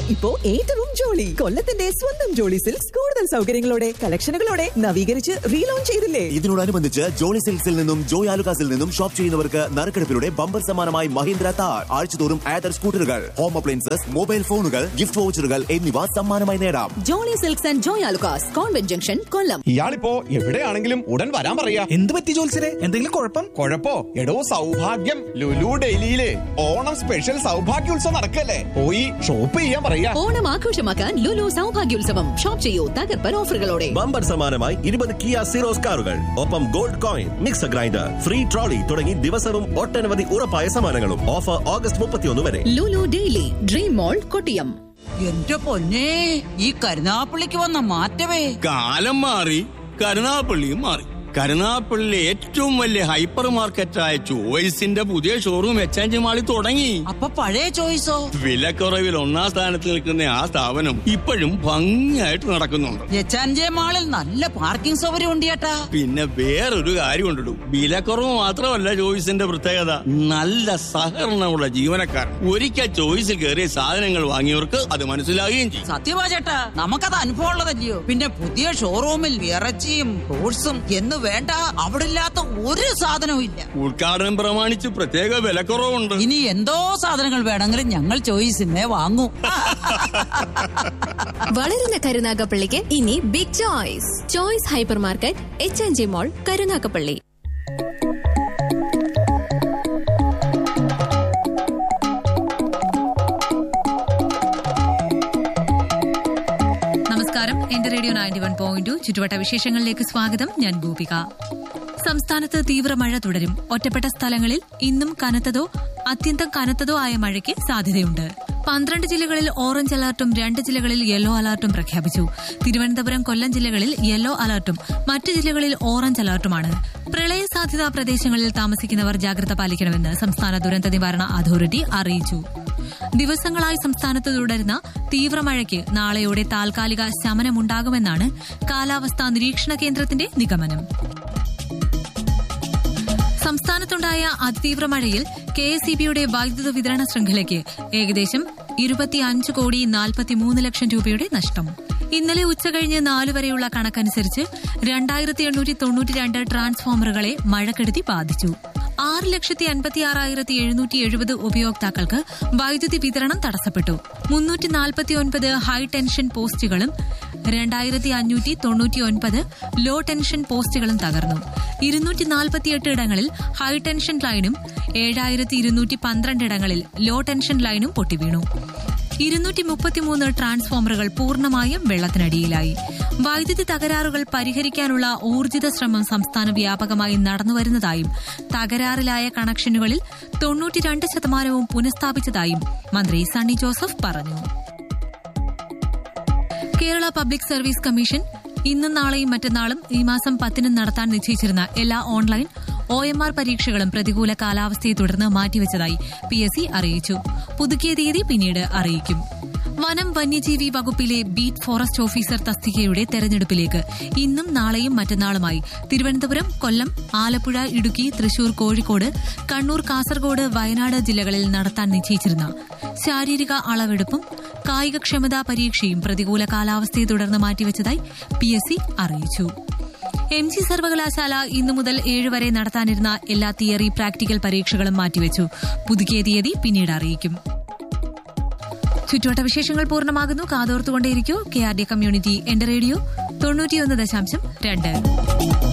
ഇപ്പോ ഏറ്റവും ജോളി കൊല്ലത്തിന്റെ സ്വന്തം ജോളി സിൽക്സ് കൂടുതൽ സൗകര്യങ്ങളോടെ കളക്ഷനുകളോടെ നവീകരിച്ച് റീലോഞ്ച് ചെയ്തില്ലേ ഇതിനോടനുബന്ധിച്ച് ജോളി സിൽക്സിൽ നിന്നും ജോയ് ആലുകാസിൽ നിന്നും ഷോപ്പ് ചെയ്യുന്നവർക്ക് നറുക്കെടുപ്പിലൂടെ ബമ്പർ സമ്മാനമായി മഹീന്ദ്ര താർ ആഴ്ചതോറും ആദർ സ്കൂട്ടറുകൾ ഹോം അപ്ലയൻസസ് മൊബൈൽ ഫോണുകൾ ഗിഫ്റ്റ് വൗച്ചറുകൾ എന്നിവ സമ്മാനമായി നേടാം Jolly silks and Joy Alukkas convent junction Kollam ഇയാളിപ്പോ എവിടെയാണെങ്കിലും ഉടൻ വരാൻ പറയാ എന്ത് പറ്റി ജോത്സരെ എന്തെങ്കിലും കുഴപ്പം കൊഴപ്പോ എടോ സൗഭാഗ്യം ലുലു ഡൽഹിയില് ഓണം സ്പെഷ്യൽ സൗഭാഗ്യോത്സവം നടക്കല്ലേ പോയി ഷോപ്പ് ചെയ്യാൻ പറയാ ഓണം ആഘോഷമാക്കാൻ ലുലു സൗഭാഗ്യോത്സവം ഷോപ്പ് ചെയ്യൂ തകർപ്പൻ ഓഫറുകളോടെ ബമ്പർ സമ്മാനമായി ഇരുപത് കിയ സീറോസ് കാറുകൾ ഒപ്പം gold coin mixer grinder free trolley തുടങ്ങി ദിവസവും ഒട്ടനവധി ഉറപ്പായ സമ്മാനങ്ങളും ഓഫർ ഓഗസ്റ്റ് മുപ്പത്തിയൊന്ന് വരെ Lulu daily dream mall Kottiyam എന്റെ പൊന്നെ ഈ കരുനാപ്പള്ളിക്ക് വന്ന മാറ്റമേ കാലം മാറി കരുനാപ്പള്ളിയും മാറി കരുനാപ്പള്ളിയിലെ ഏറ്റവും വലിയ ഹൈപ്പർ മാർക്കറ്റായ ചോയ്സിന്റെ പുതിയ ഷോറൂം എക്സ്ചേഞ്ച് മാളിൽ തുടങ്ങി അപ്പൊ പഴയ ചോയ്സോ വിലക്കുറവിൽ ഒന്നാം സ്ഥാനത്ത് നിൽക്കുന്ന ആ സ്ഥാപനം ഇപ്പോഴും ഭംഗിയായിട്ട് നടക്കുന്നുണ്ട് എച്ചാൻജെ മാളിൽ നല്ല പാർക്കിംഗ് സൗകര്യം ഉണ്ട് ചേട്ടാ പിന്നെ വേറൊരു കാര്യം ഉണ്ടിടും വിലക്കുറവ് മാത്രമല്ല ചോയ്സിന്റെ പ്രത്യേകത നല്ല സഹകരണമുള്ള ജീവനക്കാർ ഒരിക്കൽ ചോയ്സിൽ കയറിയ സാധനങ്ങൾ വാങ്ങിയവർക്ക് അത് മനസ്സിലാകുകയും ചെയ്യും സത്യമാ ചേട്ടാ നമുക്കത് അനുഭവം ഉള്ളതല്ലയോ പിന്നെ പുതിയ ഷോറൂമിൽ ഇറച്ചിയും ഫ്രൂട്ട്സും എന്ന് വേണ്ട അവിടെ ഇല്ലാത്ത ഒരു സാധനവും ഇല്ല ഉദ്ഘാടനം പ്രമാണിച്ച് പ്രത്യേക വിലക്കുറവുണ്ട് ഇനി എന്തോ സാധനങ്ങൾ വേണമെങ്കിലും ഞങ്ങൾ ചോയ്സിനെ വാങ്ങൂ വളരുന്ന കരുനാഗപ്പള്ളിക്ക് ഇനി big choice choice hyper market H N G mall Karunagappally നമസ്കാരം എന്റെ radio ninety one point two ചുറ്റുവട്ട വിശേഷങ്ങളിലേക്ക് സ്വാഗതം ഞാൻ ഗോപിക സംസ്ഥാനത്ത് തീവ്ര മഴ തുടരും ഒറ്റപ്പെട്ട സ്ഥലങ്ങളിൽ ഇന്നും കനത്തതോ അത്യന്തം കനത്തതോ ആയ മഴയ്ക്ക് സാധ്യതയുണ്ട് പന്ത്രണ്ട് ജില്ലകളിൽ ഓറഞ്ച് അലർട്ടും രണ്ട് ജില്ലകളിൽ യെല്ലോ അലർട്ടും പ്രഖ്യാപിച്ചു തിരുവനന്തപുരം കൊല്ലം ജില്ലകളിൽ യെല്ലോ അലർട്ടും മറ്റ് ജില്ലകളിൽ ഓറഞ്ച് അലർട്ടുമാണ് പ്രളയ സാധ്യതാ പ്രദേശങ്ങളിൽ താമസിക്കുന്നവർ ജാഗ്രത പാലിക്കണമെന്ന് സംസ്ഥാന ദുരന്ത നിവാരണ അതോറിറ്റി അറിയിച്ചു ദിവസങ്ങളായി സംസ്ഥാനത്ത് തുടരുന്ന തീവ്രമഴയ്ക്ക് നാളെയോടെ താൽക്കാലിക ശമനമുണ്ടാകുമെന്നാണ് കാലാവസ്ഥാ നിരീക്ഷണ കേന്ദ്രത്തിന്റെ നിഗമനം സംസ്ഥാനത്തുണ്ടായ അതിതീവ്ര മഴയിൽ കെ എസ് ഇ ബിയുടെ വൈദ്യുത വിതരണ ശൃംഖലയ്ക്ക് ഏകദേശം ഇരുപത്തിയഞ്ച് കോടി നാൽപ്പത്തിമൂന്ന് ലക്ഷം രൂപയുടെ നഷ്ടം ഇന്നലെ ഉച്ചകഴിഞ്ഞ് നാലു വരെയുള്ള കണക്കനുസരിച്ച് രണ്ടായിരത്തി എണ്ണൂറ്റി തൊണ്ണൂറ്റിരണ്ട് ട്രാൻസ്ഫോമറുകളെ മഴക്കെടുതി ബാധിച്ചു ആറ് ലക്ഷത്തി അൻപത്തി ആറായിരത്തി എഴുന്നൂറ്റി എഴുപത് ഉപയോക്താക്കൾക്ക് വൈദ്യുതി വിതരണം തടസ്സപ്പെട്ടു മുന്നൂറ്റി നാൽപ്പത്തിയൊൻപത് ഹൈ ടെൻഷൻ പോസ്റ്റുകളും രണ്ടായിരത്തി അഞ്ഞൂറ്റി തൊണ്ണൂറ്റിയൊൻപത് ലോ ടെൻഷൻ പോസ്റ്റുകളും തകർന്നു ഇരുന്നൂറ്റി നാൽപ്പത്തിയെട്ട് ഇടങ്ങളിൽ ഹൈ ടെൻഷൻ ലൈനും ഏഴായിരത്തി ഇരുന്നൂറ്റി പന്ത്രണ്ട് ഇടങ്ങളിൽ ലോ ടെൻഷൻ ലൈനും പൊട്ടിവീണു ഇരുന്നൂറ്റി മുപ്പത്തിമൂന്ന് ട്രാൻസ്ഫോമറുകൾ പൂർണ്ണമായും വെള്ളത്തിനടിയിലായി വൈദ്യുതി തകരാറുകൾ പരിഹരിക്കാനുള്ള ഊർജിത ശ്രമം സംസ്ഥാന വ്യാപകമായി നടന്നുവരുന്നതായും തകരാറിലായ കണക്ഷനുകളിൽ തൊണ്ണൂറ്റിരണ്ട് ശതമാനവും പുനഃസ്ഥാപിച്ചതായും മന്ത്രി സണ്ണി ജോസഫ് പറഞ്ഞു കേരള പബ്ലിക് സർവീസ് കമ്മീഷൻ ഇന്നും നാളെയും മറ്റന്നാളും ഈ മാസം പത്തിനും നടത്താൻ നിശ്ചയിച്ചിരുന്ന എല്ലാ ഓൺലൈൻ ഒ എം ആർ പരീക്ഷകളും പ്രതികൂല കാലാവസ്ഥയെ തുടർന്ന് മാറ്റിവെച്ചതായി പി എസ് സി അറിയിച്ചു പുതുക്കിയ തീയതി പിന്നീട് അറിയിക്കും വനം വന്യജീവി വകുപ്പിലെ ബീറ്റ് ഫോറസ്റ്റ് ഓഫീസർ തസ്തികയുടെ തെരഞ്ഞെടുപ്പിലേക്ക് ഇന്നും നാളെയും മറ്റന്നാളുമായി തിരുവനന്തപുരം കൊല്ലം ആലപ്പുഴ ഇടുക്കി തൃശൂർ കോഴിക്കോട് കണ്ണൂർ കാസർഗോഡ് വയനാട് ജില്ലകളിൽ നടത്താൻ നിശ്ചയിച്ചിരുന്ന ശാരീരിക അളവെടുപ്പും കായികക്ഷമതാ പരീക്ഷയും പ്രതികൂല കാലാവസ്ഥയെ തുടർന്ന് മാറ്റിവെച്ചതായി പി എസ് സി അറിയിച്ചു എം ജി സർവകലാശാല ഇന്നു മുതൽ ഏഴ് വരെ നടത്താനിരുന്ന എല്ലാ തിയറി പ്രാക്ടിക്കൽ പരീക്ഷകളും മാറ്റിവെച്ചു പുതുക്കിയ തീയതി പിന്നീട് അറിയിക്കും ചുറ്റുവട്ട വിശേഷങ്ങൾ പൂർണ്ണമാകുന്നു കാതോർത്തുകൊണ്ടേയിരിക്കൂ കെ ആർ ഡി കമ്മ്യൂണിറ്റി എന്റെ റേഡിയോ തൊണ്ണൂറ്റിയൊന്ന് ദശാംശം രണ്ട്